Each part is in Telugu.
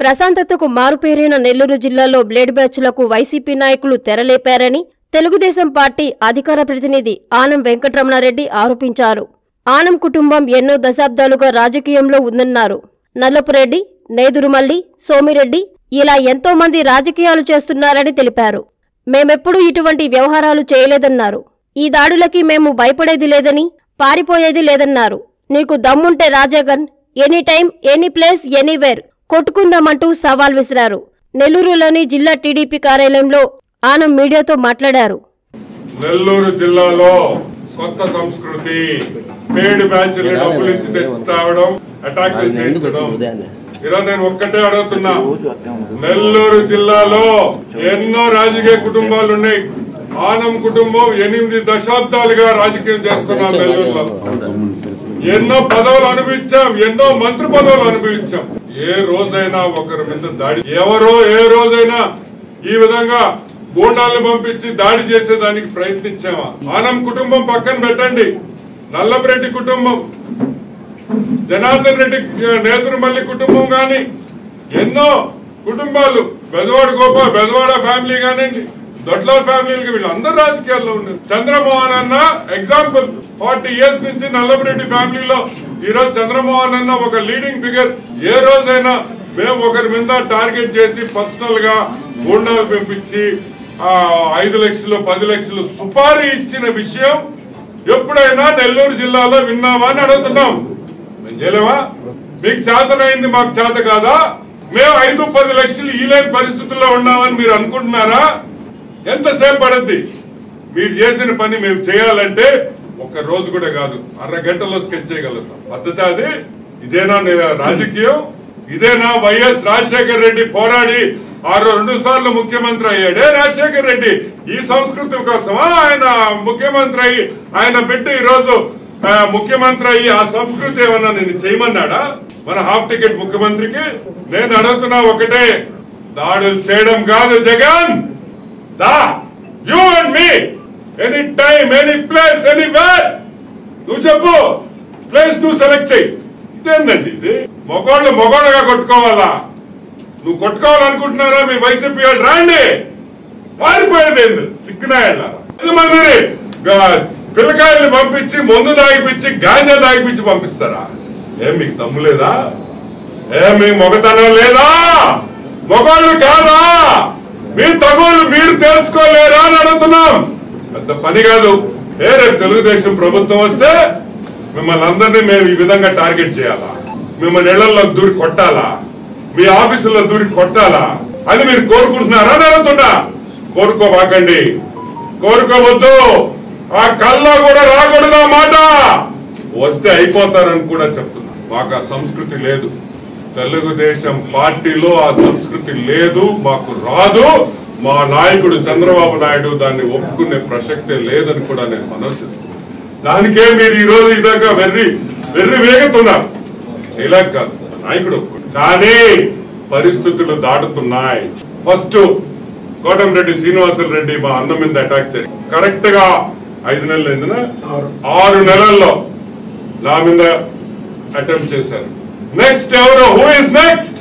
ప్రశాంతతకు మారుపేరైన నెల్లూరు జిల్లాలో బ్లేడ్ బ్యాచ్లకు వైసీపీ నాయకులు తెరలేపారని తెలుగుదేశం పార్టీ అధికార ప్రతినిధి ఆనం వెంకటరమణారెడ్డి ఆరోపించారు ఆనం కుటుంబం ఎన్నో దశాబ్దాలుగా రాజకీయంలో ఉందన్నారు నల్లపురెడ్డి నేదురుమల్లి సోమిరెడ్డి ఇలా ఎంతో మంది రాజకీయాలు చేస్తున్నారని తెలిపారు మేమెప్పుడూ ఇటువంటి వ్యవహారాలు చేయలేదన్నారు ఈ దాడులకి మేము భయపడేది లేదని పారిపోయేది లేదన్నారు నీకు దమ్ముంటే రాజాగన్ any time any place anywhere కొట్టుకుందామంటూ సవాల్ విసిరారు నెల్లూరులోని జిల్లా టీడీపీ కార్యాలయంలో ఆనం మీడియాతో మాట్లాడారు నెల్లూరు జిల్లాలో కొత్త సంస్కృతి పేడు బ్యాచ్ డబ్బులు ఇచ్చి తెచ్చి తావడం అటాక్ చేయించడం ఈరోజు నేను ఒక్కటే అడుగుతున్నా నెల్లూరు జిల్లాలో ఎన్నో రాజకీయ కుటుంబాలు ఉన్నాయి ఆనం కుటుంబం ఎనిమిది దశాబ్దాలుగా రాజకీయం చేస్తున్నాం నెల్లూరులో ఎన్నో పదవులు అనుభవించాం ఎన్నో మంత్రి పదవులు అనుభవించాం ఏ రోజైనా ఒకరి మీద దాడి ఎవరో ఏ రోజైనా ఈ విధంగా గూండాలను పంపించి దాడి చేసేదానికి ప్రయత్నించామా ఆనం కుటుంబం పక్కన పెట్టండి నల్లపరెడ్డి కుటుంబం జనార్దన్ రెడ్డి నేతృమల్లి కుటుంబం గాని ఎన్నో కుటుంబాలు బెజవాడ గోపాల్ బెజవాడ ఫ్యామిలీ కానివ్వండి దొడ్ల ఫ్యామిలీకి వీళ్ళందరూ రాజకీయాల్లో ఉన్నారు చంద్రమోహన్ అన్న ఎగ్జాంపుల్ ఫార్టీ ఇయర్స్ నుంచి నల్లపరెడ్డి ఫ్యామిలీలో ఈ రోజు చంద్రమోహన్ అన్న ఒక లీడింగ్ ఫిగర్ ఏ రోజైనా మేము ఒకరి మీద టార్గెట్ చేసి పర్సనల్ గా గూండాలు పంపించి ఆ ఐదు లక్షలు పది లక్షలు సుపారీ ఇచ్చిన విషయం ఎప్పుడైనా నెల్లూరు జిల్లాలో విన్నామా అని అడుగుతున్నాం మేము చేయలేమా మీకు చేతనైంది మాకు చేత కాదా మేము ఐదు పది లక్షలు ఈలేని పరిస్థితుల్లో ఉన్నామని మీరు అనుకుంటున్నారా ఎంతసేపు పడద్ది మీరు చేసిన పని మేము చేయాలంటే ఒక్క రోజు కూడా కాదు అర గంటలో స్కెచ్ చేయగలుగుతాం పద్ధతి అది ఇదేనా నే- రాజకీయం ఇదేనా వైఎస్ రాజశేఖర రెడ్డి పోరాడి ఆరు రెండు సార్లు ముఖ్యమంత్రి అయ్యాడే రాజశేఖర రెడ్డి ఈ సంస్కృతి కోసమా ఆయన ముఖ్యమంత్రి అయ్యి ఆయన బిడ్డ ఈ రోజు ఆ, ముఖ్యమంత్రి అయ్యి ఆ సంస్కృతి ఏమన్నా నేను చేయమన్నాడా మన హాఫ్ టికెట్ ముఖ్యమంత్రికి నేను అడుగుతున్నా ఒకటే దాడులు చేయడం కాదు జగన్ దా you and me any time any place anywhere నువ్వు చెప్పు ప్లేస్ నువ్వు సెలెక్ట్ చెయ్యి ఇదేందండి ఇది మొగోళ్ళు మొగోళ్ళగా కొట్టుకోవాలా నువ్వు కొట్టుకోవాలనుకుంటున్నారా మీ వైసీపీ వాళ్ళు రాండి పారిపోయేది ఏంది సిగ్గునాయాల మరి గా- పిల్లకాయల్ని పంపించి మందు దాగిపించి గాంజా దాగిపించి పంపిస్తారా ఏం మీకు దమ్ము లేదా ఏ మీ మొగతనం లేదా మొగాళ్ళు కాదా మీ తగులు మీరు తెలుసుకోలేరా అని అడుగుతున్నాం పెద్ద పని కాదు ఏ రేపు తెలుగుదేశం ప్రభుత్వం వస్తే మిమ్మల్ని అందరినీ మేము ఈ విధంగా టార్గెట్ చేయాలా మిమ్మల్ని ఇళ్లలో దూరి కొట్టాలా మీ ఆఫీసుల్లో దూరి కొట్టాలా అని మీరు కోరుకుంటున్నారా అని అడుగుతున్నా కోరుకోబాకండి కోరుకోవద్దు ఆ కల్లో కూడా రాకూడదు ఆ మాట వస్తే అయిపోతారని కూడా చెప్తున్నా మాకు ఆ సంస్కృతి లేదు తెలుగుదేశం పార్టీలో ఆ సంస్కృతి లేదు మాకు రాదు మా నాయకుడు చంద్రబాబు నాయుడు దాన్ని ఒప్పుకునే ప్రసక్తే లేదని కూడా నేను మనవి చేస్తున్నాను దానికే మీరు ఈ రోజు ఇదాకా వెర్రి వెర్రి వేగుతున్నారు చేయలేక కాదు మా నాయకుడు ఒప్పుకోడు. కానీ పరిస్థితులు దాటుతున్నాయి ఫస్ట్ కోటంరెడ్డి శ్రీనివాసులు రెడ్డి మా అన్న మీద అటాక్ చేసి కరెక్ట్ గా ఐదు నెలలు అయిందినా ఆరు నెలల్లో నా మీద అటెంప్ట్ చేశారు నెక్స్ట్ ఎవరు హూ ఇస్ నెక్స్ట్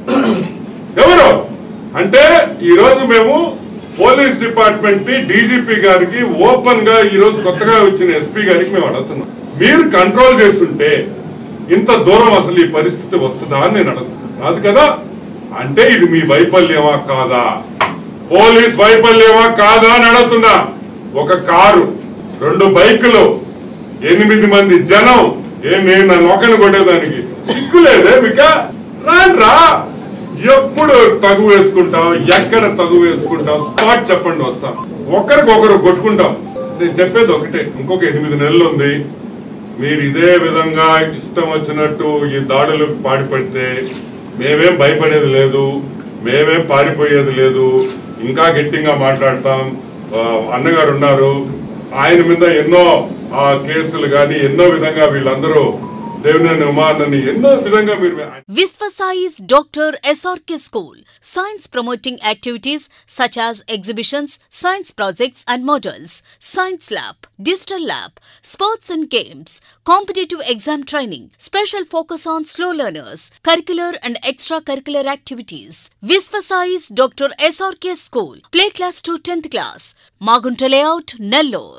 ఎవరు అంటే ఈ రోజు మేము పోలీస్ డిపార్ట్మెంట్ ని డీజీపీ గారికి ఓపెన్ గా ఈ రోజు కొత్తగా వచ్చిన ఎస్పీ గారికి మేము అడుగుతున్నాం మీరు కంట్రోల్ చేస్తుంటే ఇంత దూరం అసలు ఈ పరిస్థితి వస్తుందా అని నేను అడుగుతున్నాను కాదు కదా అంటే ఇది మీ వైఫల్యమా కాదా పోలీస్ వైఫల్యమా కాదా అని అడుగుతున్నా ఒక కారు రెండు బైకులు ఎనిమిది మంది జనం ఏం నేను నన్ను ఒకరిని కొట్టేదానికి సిగ్గులేదే మిక రాన్రా ఎప్పుడు తగు వేసుకుంటాం ఎక్కడ తగు వేసుకుంటాం స్పాట్ చెప్పండి వస్తాం ఒకరికొకరు కొట్టుకుంటాం నేను చెప్పేది ఒకటే ఇంకొక ఎనిమిది నెలలు ఉంది మీరు ఇదే విధంగా ఇష్టం వచ్చినట్టు ఈ దాడులకు పాడిపడితే మేమేం భయపడేది లేదు మేమేం పారిపోయేది లేదు ఇంకా గట్టిగా మాట్లాడతాం ఆ, అన్నగారు ఉన్నారు ఆయన మీద ఎన్నో ఆ, కేసులు కానీ ఎన్నో విధంగా వీళ్ళందరూ దేవుని ఉమానని ఎన్నో విధంగా మీరు Visvasai's Dr. SRK School. Science promoting activities such as exhibitions, science projects and models, science lab, digital lab, sports and games, competitive exam training, special focus on slow learners, curricular and extracurricular activities. Visvasai's Dr. SRK School. Play class to 10th class. Magunta layout, Nellore.